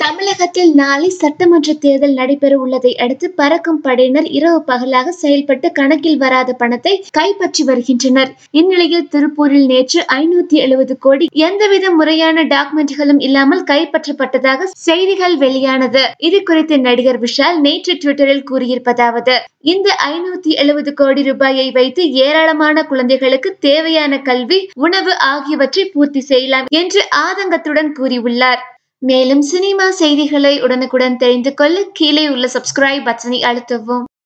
தமிழகத்தில் நாளை சட்டமன்ற தேர்தல் நடைபெற உள்ளதை அடுத்து பறக்கும் படையினர் இரவு பகலாக செயல்பட்டு கணக்கில் வராத பணத்தை கைப்பற்றி வருகின்றனர் இந்நிலையில் திருப்பூரில் நேற்று ஐநூத்தி எழுபது கோடி எந்தவித முறையான டாக்குமெண்ட்களும் இல்லாமல் கைப்பற்றப்பட்டதாக செய்திகள் வெளியானது இது குறித்து நடிகர் விஷால் நேற்று ட்விட்டரில் கூறியிருப்பதாவது இந்த ஐநூத்தி எழுபது கோடி ரூபாயை வைத்து ஏராளமான குழந்தைகளுக்கு தேவையான கல்வி உணவு ஆகியவற்றை பூர்த்தி செய்யலாம் என்று ஆதங்கத்துடன் கூறியுள்ளார் மேலும் சினிமா செய்திகளை உடனுக்குடன் தெரிந்து கொள்ள கீழே உள்ள சப்ஸ்கிரைப் பட்டனை அழுத்தவும்